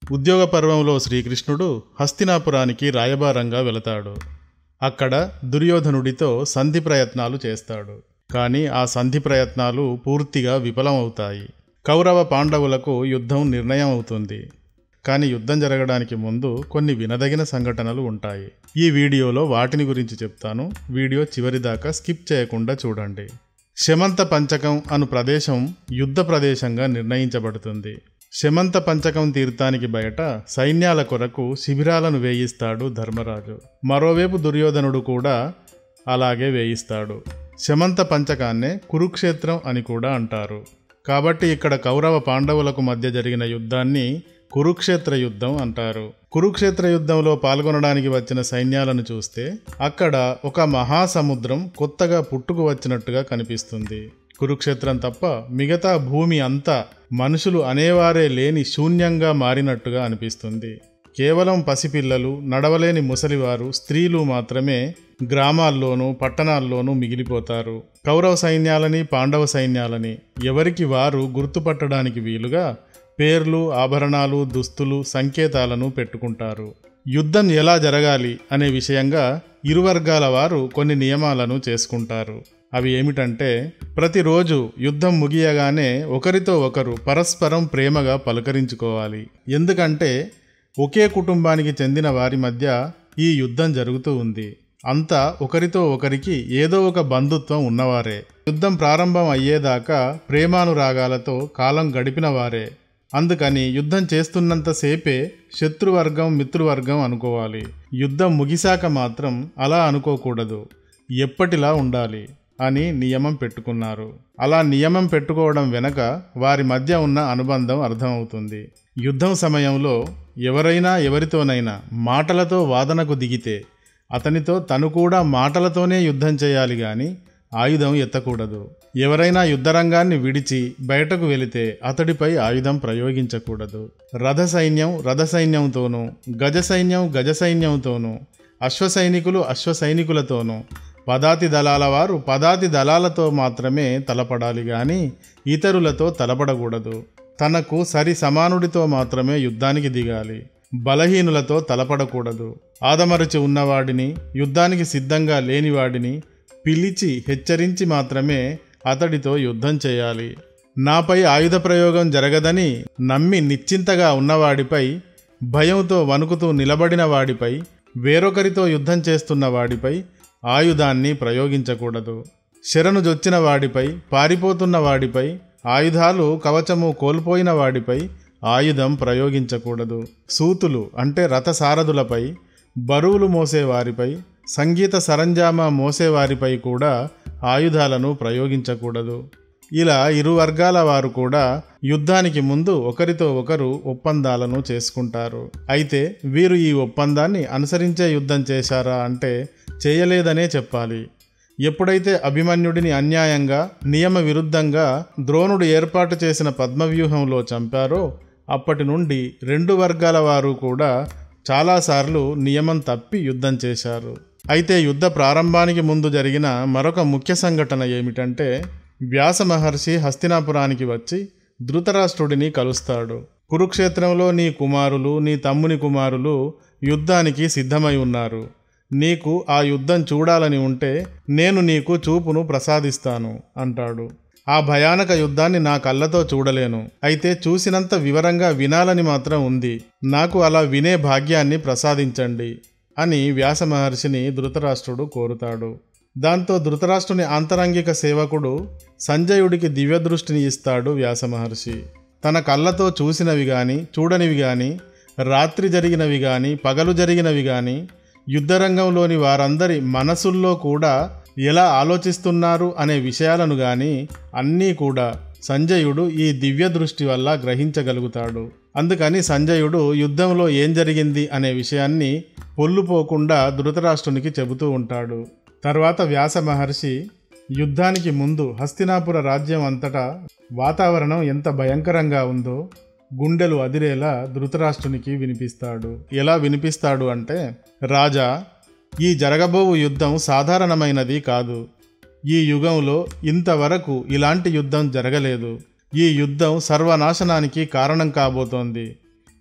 ఉద్యోగ పర్వంలో శ్రీకృష్ణుడు హస్తినాపురానికి రాయబారంగా వెళతాడు అక్కడ దుర్యోధనుడితో సంధి ప్రయత్నాలు చేస్తాడు కానీ ఆ సంధి ప్రయత్నాలు పూర్తిగా విఫలమవుతాయి కౌరవ పాండవులకు యుద్ధం నిర్ణయం అవుతుంది కానీ యుద్ధం జరగడానికి ముందు కొన్ని వినదగిన సంఘటనలు ఉంటాయి ఈ వీడియోలో వాటిని గురించి చెప్తాను వీడియో చివరిదాకా స్కిప్ చేయకుండా చూడండి శమంత పంచకం అను ప్రదేశం యుద్ధ ప్రదేశంగా నిర్ణయించబడుతుంది శమంత పంచకం తీర్థానికి బయట సైన్యాల కొరకు శిబిరాలను వేయిస్తాడు ధర్మరాజు మరోవైపు దుర్యోధనుడు కూడా అలాగే వేయిస్తాడు శమంత పంచకాన్నే కురుక్షేత్రం అని కూడా అంటారు కాబట్టి ఇక్కడ కౌరవ పాండవులకు మధ్య జరిగిన యుద్ధాన్ని కురుక్షేత్ర యుద్ధం అంటారు కురుక్షేత్ర యుద్ధంలో పాల్గొనడానికి వచ్చిన సైన్యాలను చూస్తే అక్కడ ఒక మహాసముద్రం కొత్తగా పుట్టుకు వచ్చినట్టుగా కనిపిస్తుంది కురుక్షేత్రం తప్ప మిగతా భూమి అంతా మనుషులు అనేవారే లేని శూన్యంగా మారినట్టుగా అనిపిస్తుంది కేవలం పసిపిల్లలు నడవలేని ముసలివారు స్త్రీలు మాత్రమే గ్రామాల్లోనూ పట్టణాల్లోనూ మిగిలిపోతారు కౌరవ సైన్యాలని పాండవ సైన్యాలని ఎవరికి వారు గుర్తుపట్టడానికి వీలుగా పేర్లు ఆభరణాలు దుస్తులు సంకేతాలను పెట్టుకుంటారు యుద్ధం ఎలా జరగాలి అనే విషయంగా ఇరు వర్గాల వారు కొన్ని నియమాలను చేసుకుంటారు అవి ఏమిటంటే ప్రతిరోజు యుద్ధం ముగియగానే ఒకరితో ఒకరు పరస్పరం ప్రేమగా పలకరించుకోవాలి ఎందుకంటే ఒకే కుటుంబానికి చెందిన వారి మధ్య ఈ యుద్ధం జరుగుతూ ఉంది అంతా ఒకరితో ఒకరికి ఏదో ఒక బంధుత్వం ఉన్నవారే యుద్ధం ప్రారంభం అయ్యేదాకా ప్రేమానురాగాలతో కాలం గడిపిన వారే అందుకని యుద్ధం చేస్తున్నంతసేపే శత్రువర్గం మిత్రువర్గం అనుకోవాలి యుద్ధం ముగిశాక మాత్రం అలా అనుకోకూడదు ఎప్పటిలా ఉండాలి అని నియమం పెట్టుకున్నారు అలా నియమం పెట్టుకోవడం వెనక వారి మధ్య ఉన్న అనుబంధం అర్థమవుతుంది యుద్ధం సమయంలో ఎవరైనా ఎవరితోనైనా మాటలతో వాదనకు దిగితే అతనితో తను కూడా మాటలతోనే యుద్ధం చేయాలి గాని ఆయుధం ఎత్తకూడదు ఎవరైనా యుద్ధరంగాన్ని విడిచి బయటకు వెళితే అతడిపై ఆయుధం ప్రయోగించకూడదు రథ సైన్యం రథ సైన్యంతోనూ గజ సైన్యం గజ సైన్యంతోనూ అశ్వ సైనికులు అశ్వ సైనికులతోనూ పదాతి దళాల వారు పదాతి దళాలతో మాత్రమే తలపడాలి గాని ఇతరులతో తలపడకూడదు తనకు సరి సమానుడితో మాత్రమే యుద్ధానికి దిగాలి బలహీనులతో తలపడకూడదు ఆదమరచి ఉన్నవాడిని యుద్ధానికి సిద్ధంగా లేనివాడిని పిలిచి హెచ్చరించి మాత్రమే అతడితో యుద్ధం చేయాలి నాపై ఆయుధ ప్రయోగం జరగదని నమ్మి నిశ్చింతగా ఉన్నవాడిపై భయంతో వణుకుతూ నిలబడిన వాడిపై వేరొకరితో యుద్ధం చేస్తున్న వాడిపై ఆయుధాన్ని ప్రయోగించకూడదు శరణు జొచ్చిన వాడిపై పారిపోతున్న వాడిపై ఆయుధాలు కవచము కోల్పోయిన వాడిపై ఆయుధం ప్రయోగించకూడదు సూతులు అంటే రథసారథులపై బరువులు మోసేవారిపై సంగీత సరంజామా మోసేవారిపై కూడా ఆయుధాలను ప్రయోగించకూడదు ఇలా ఇరు వర్గాల వారు కూడా యుద్ధానికి ముందు ఒకరితో ఒకరు ఒప్పందాలను చేసుకుంటారు అయితే వీరు ఈ ఒప్పందాన్ని అనుసరించే యుద్ధం చేశారా అంటే చేయలేదనే చెప్పాలి ఎప్పుడైతే అభిమన్యుడిని అన్యాయంగా నియమ విరుద్ధంగా ద్రోణుడు ఏర్పాటు చేసిన పద్మవ్యూహంలో చంపారో అప్పటి నుండి రెండు వర్గాల వారు కూడా చాలాసార్లు నియమం తప్పి యుద్ధం చేశారు అయితే యుద్ధ ప్రారంభానికి ముందు జరిగిన మరొక ముఖ్య సంఘటన ఏమిటంటే వ్యాస మహర్షి హస్తినాపురానికి వచ్చి ధృతరాష్ట్రుడిని కలుస్తాడు కురుక్షేత్రంలో నీ కుమారులు నీ తమ్ముని కుమారులు యుద్ధానికి సిద్ధమై ఉన్నారు నీకు ఆ యుద్ధం చూడాలని ఉంటే నేను నీకు చూపును ప్రసాదిస్తాను అంటాడు ఆ భయానక యుద్ధాన్ని నా కళ్ళతో చూడలేను అయితే చూసినంత వివరంగా వినాలని మాత్రం ఉంది నాకు అలా వినే భాగ్యాన్ని ప్రసాదించండి అని వ్యాస మహర్షిని ధృతరాష్ట్రుడు కోరుతాడు దాంతో ధృతరాష్ట్రుని ఆంతరంగిక సేవకుడు సంజయుడికి దివ్యదృష్టిని ఇస్తాడు వ్యాస మహర్షి తన కళ్ళతో చూసినవి గాని చూడనివి గాని రాత్రి జరిగినవి గాని పగలు జరిగినవి గాని యుద్ధరంగంలోని వారందరి మనసుల్లో కూడా ఎలా ఆలోచిస్తున్నారు అనే విషయాలను గాని అన్నీ కూడా సంజయుడు ఈ దివ్య దృష్టి వల్ల గ్రహించగలుగుతాడు అందుకని సంజయుడు యుద్ధంలో ఏం జరిగింది అనే విషయాన్ని పొల్లుపోకుండా ధృతరాష్ట్రునికి చెబుతూ ఉంటాడు తర్వాత వ్యాస మహర్షి యుద్ధానికి ముందు హస్తినాపుర రాజ్యం అంతటా వాతావరణం ఎంత భయంకరంగా ఉందో గుండెలు అదిరేలా ధృతరాష్ట్రునికి వినిపిస్తాడు ఎలా వినిపిస్తాడు అంటే రాజా ఈ జరగబోవు యుద్ధం సాధారణమైనది కాదు ఈ యుగంలో ఇంతవరకు ఇలాంటి యుద్ధం జరగలేదు ఈ యుద్ధం సర్వనాశనానికి కారణం కాబోతోంది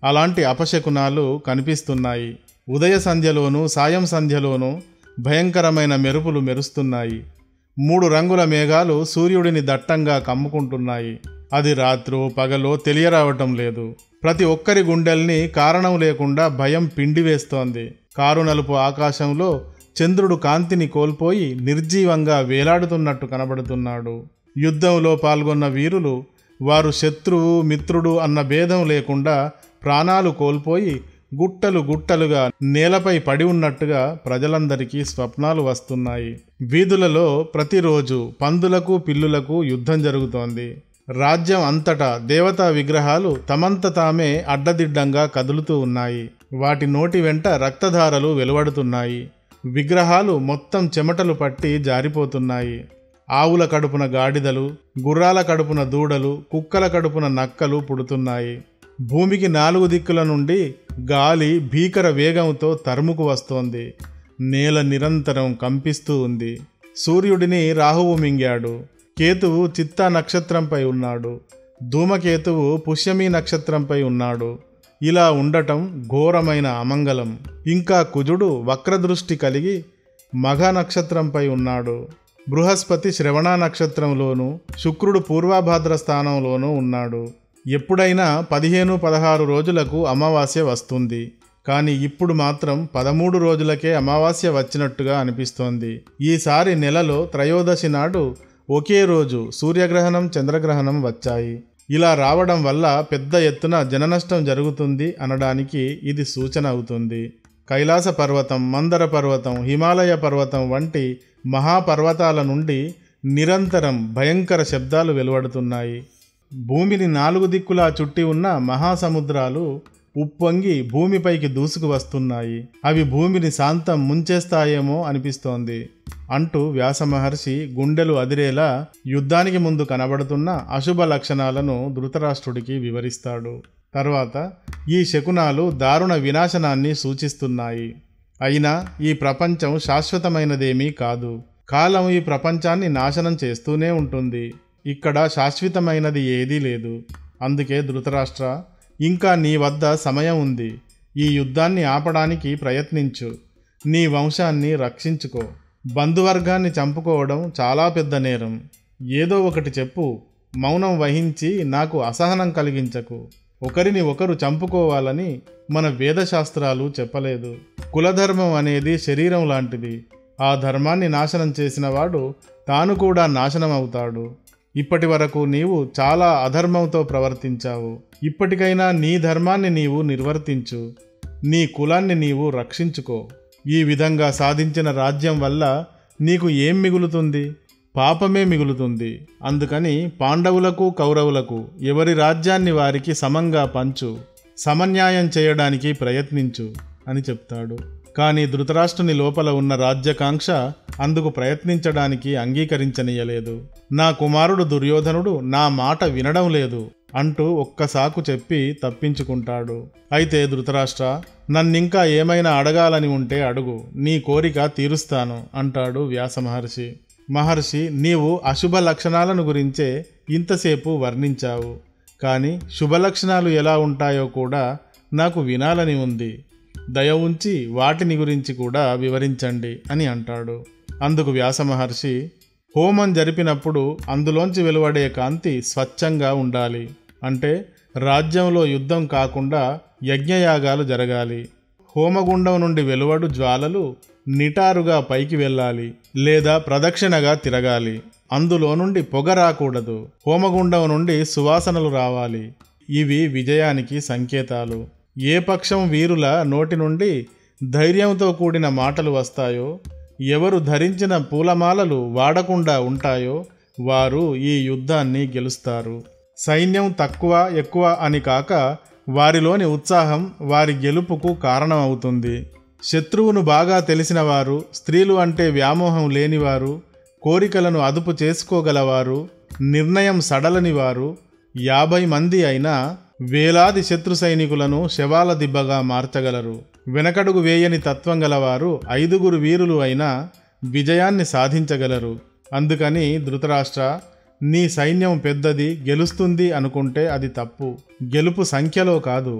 అలాంటి అపశకునాలు కనిపిస్తున్నాయి ఉదయ సంధ్యలోనూ సాయం సంధ్యలోనూ భయంకరమైన మెరుపులు మెరుస్తున్నాయి మూడు రంగుల మేఘాలు సూర్యుడిని దట్టంగా కమ్ముకుంటున్నాయి అది రాత్రో పగలో తెలియరావటం లేదు ప్రతి ఒక్కరి గుండెల్ని కారణం లేకుండా భయం పిండివేస్తోంది కారు నలుపు ఆకాశంలో చంద్రుడు కాంతిని కోల్పోయి నిర్జీవంగా వేలాడుతున్నట్టు కనబడుతున్నాడు యుద్ధంలో పాల్గొన్న వీరులు వారు శత్రువు మిత్రుడు అన్న భేదం లేకుండా ప్రాణాలు కోల్పోయి గుట్టలు గుట్టలుగా నేలపై పడి ఉన్నట్టుగా ప్రజలందరికీ స్వప్నాలు వస్తున్నాయి వీధులలో ప్రతిరోజు పందులకు పిల్లులకు యుద్ధం జరుగుతోంది రాజ్యం అంతటా దేవతా విగ్రహాలు తమంత తామే అడ్డదిడ్డంగా కదులుతూ ఉన్నాయి వాటి నోటి వెంట రక్తధారలు వెలువడుతున్నాయి విగ్రహాలు మొత్తం చెమటలు పట్టి జారిపోతున్నాయి ఆవుల కడుపున గాడిదలు గుర్రాల కడుపున దూడలు కుక్కల కడుపున నక్కలు పుడుతున్నాయి భూమికి నాలుగు దిక్కుల నుండి గాలి భీకర వేగంతో తరుముకు వస్తోంది నేల నిరంతరం కంపిస్తూ ఉంది సూర్యుడిని రాహువు మింగాడు కేతువు చిత్తా నక్షత్రంపై ఉన్నాడు ధూమకేతువు పుష్యమి నక్షత్రంపై ఉన్నాడు ఇలా ఉండటం ఘోరమైన అమంగళం ఇంకా కుజుడు వక్రదృష్టి కలిగి మఘ నక్షత్రంపై ఉన్నాడు బృహస్పతి శ్రవణ నక్షత్రంలోనూ శుక్రుడు పూర్వభాద్ర స్థానంలోనూ ఉన్నాడు ఎప్పుడైనా పదిహేను పదహారు రోజులకు అమావాస్య వస్తుంది కానీ ఇప్పుడు మాత్రం పదమూడు రోజులకే అమావాస్య వచ్చినట్టుగా అనిపిస్తోంది ఈసారి నెలలో త్రయోదశి నాడు ఒకే రోజు సూర్యగ్రహణం చంద్రగ్రహణం వచ్చాయి ఇలా రావడం వల్ల పెద్ద ఎత్తున జననష్టం జరుగుతుంది అనడానికి ఇది సూచన అవుతుంది కైలాస పర్వతం మందర పర్వతం హిమాలయ పర్వతం వంటి మహాపర్వతాల నుండి నిరంతరం భయంకర శబ్దాలు వెలువడుతున్నాయి భూమిని నాలుగు దిక్కులా చుట్టి ఉన్న మహాసముద్రాలు ఉప్పొంగి భూమిపైకి దూసుకు వస్తున్నాయి అవి భూమిని శాంతం ముంచేస్తాయేమో అనిపిస్తోంది అంటూ వ్యాస మహర్షి గుండెలు అదిరేలా యుద్ధానికి ముందు కనబడుతున్న అశుభ లక్షణాలను ధృతరాష్ట్రుడికి వివరిస్తాడు తర్వాత ఈ శకునాలు దారుణ వినాశనాన్ని సూచిస్తున్నాయి అయినా ఈ ప్రపంచం శాశ్వతమైనదేమీ కాదు కాలం ఈ ప్రపంచాన్ని నాశనం చేస్తూనే ఉంటుంది ఇక్కడ శాశ్వతమైనది ఏదీ లేదు అందుకే ధృతరాష్ట్ర ఇంకా నీ వద్ద సమయం ఉంది ఈ యుద్ధాన్ని ఆపడానికి ప్రయత్నించు నీ వంశాన్ని రక్షించుకో బంధువర్గాన్ని చంపుకోవడం చాలా పెద్ద నేరం ఏదో ఒకటి చెప్పు మౌనం వహించి నాకు అసహనం కలిగించకు ఒకరిని ఒకరు చంపుకోవాలని మన వేదశాస్త్రాలు చెప్పలేదు కులధర్మం అనేది శరీరం లాంటిది ఆ ధర్మాన్ని నాశనం చేసినవాడు తాను కూడా నాశనం అవుతాడు ఇప్పటి వరకు నీవు చాలా అధర్మంతో ప్రవర్తించావు ఇప్పటికైనా నీ ధర్మాన్ని నీవు నిర్వర్తించు నీ కులాన్ని నీవు రక్షించుకో ఈ విధంగా సాధించిన రాజ్యం వల్ల నీకు ఏం మిగులుతుంది పాపమే మిగులుతుంది అందుకని పాండవులకు కౌరవులకు ఎవరి రాజ్యాన్ని వారికి సమంగా పంచు సమన్యాయం చేయడానికి ప్రయత్నించు అని చెప్తాడు కానీ ధృతరాష్ట్రుని లోపల ఉన్న రాజ్యకాంక్ష అందుకు ప్రయత్నించడానికి అంగీకరించనీయలేదు నా కుమారుడు దుర్యోధనుడు నా మాట వినడం లేదు అంటూ ఒక్కసాకు చెప్పి తప్పించుకుంటాడు అయితే ధృతరాష్ట్ర నన్నింకా ఏమైనా అడగాలని ఉంటే అడుగు నీ కోరిక తీరుస్తాను అంటాడు వ్యాస మహర్షి మహర్షి నీవు అశుభ లక్షణాలను గురించే ఇంతసేపు వర్ణించావు కానీ శుభ లక్షణాలు ఎలా ఉంటాయో కూడా నాకు వినాలని ఉంది దయ ఉంచి వాటిని గురించి కూడా వివరించండి అని అంటాడు అందుకు వ్యాస మహర్షి హోమం జరిపినప్పుడు అందులోంచి వెలువడే కాంతి స్వచ్ఛంగా ఉండాలి అంటే రాజ్యంలో యుద్ధం కాకుండా యజ్ఞయాగాలు జరగాలి హోమగుండం నుండి వెలువడు జ్వాలలు నిటారుగా పైకి వెళ్ళాలి లేదా ప్రదక్షిణగా తిరగాలి అందులో నుండి పొగ రాకూడదు హోమగుండం నుండి సువాసనలు రావాలి ఇవి విజయానికి సంకేతాలు ఏ పక్షం వీరుల నోటి నుండి ధైర్యంతో కూడిన మాటలు వస్తాయో ఎవరు ధరించిన పూలమాలలు వాడకుండా ఉంటాయో వారు ఈ యుద్ధాన్ని గెలుస్తారు సైన్యం తక్కువ ఎక్కువ అని కాక వారిలోని ఉత్సాహం వారి గెలుపుకు కారణమవుతుంది శత్రువును బాగా తెలిసిన వారు స్త్రీలు అంటే వ్యామోహం లేనివారు కోరికలను అదుపు చేసుకోగలవారు నిర్ణయం సడలని వారు యాభై మంది అయినా వేలాది శత్రు సైనికులను శవాల దిబ్బగా మార్చగలరు వెనకడుగు వేయని తత్వం గలవారు ఐదుగురు వీరులు అయినా విజయాన్ని సాధించగలరు అందుకని ధృతరాష్ట్ర నీ సైన్యం పెద్దది గెలుస్తుంది అనుకుంటే అది తప్పు గెలుపు సంఖ్యలో కాదు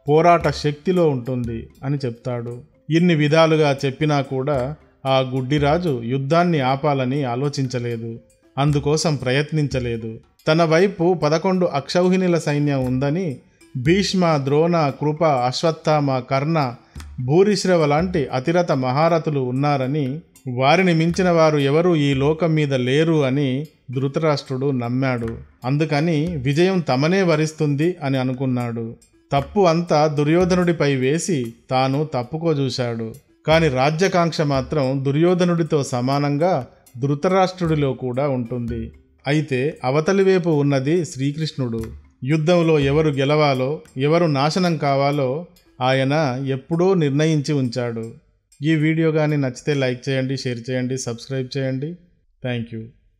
పోరాట శక్తిలో ఉంటుంది అని చెప్తాడు ఇన్ని విధాలుగా చెప్పినా కూడా ఆ గుడ్డిరాజు యుద్ధాన్ని ఆపాలని ఆలోచించలేదు అందుకోసం ప్రయత్నించలేదు తన వైపు పదకొండు అక్షౌహిణుల సైన్యం ఉందని భీష్మ ద్రోణ కృప అశ్వత్థామ కర్ణ భూరిశ్రవ లాంటి అతిరథ మహారథులు ఉన్నారని వారిని మించిన వారు ఎవరు ఈ లోకం మీద లేరు అని ధృతరాష్ట్రుడు నమ్మాడు అందుకని విజయం తమనే వరిస్తుంది అని అనుకున్నాడు తప్పు అంతా దుర్యోధనుడిపై వేసి తాను తప్పుకోజూశాడు కాని రాజ్యకాంక్ష మాత్రం దుర్యోధనుడితో సమానంగా ధృతరాష్ట్రుడిలో కూడా ఉంటుంది అయితే అవతలి వైపు ఉన్నది శ్రీకృష్ణుడు యుద్ధంలో ఎవరు గెలవాలో ఎవరు నాశనం కావాలో ఆయన ఎప్పుడో నిర్ణయించి ఉంచాడు ఈ వీడియో కానీ నచ్చితే లైక్ చేయండి షేర్ చేయండి సబ్స్క్రైబ్ చేయండి థ్యాంక్ యూ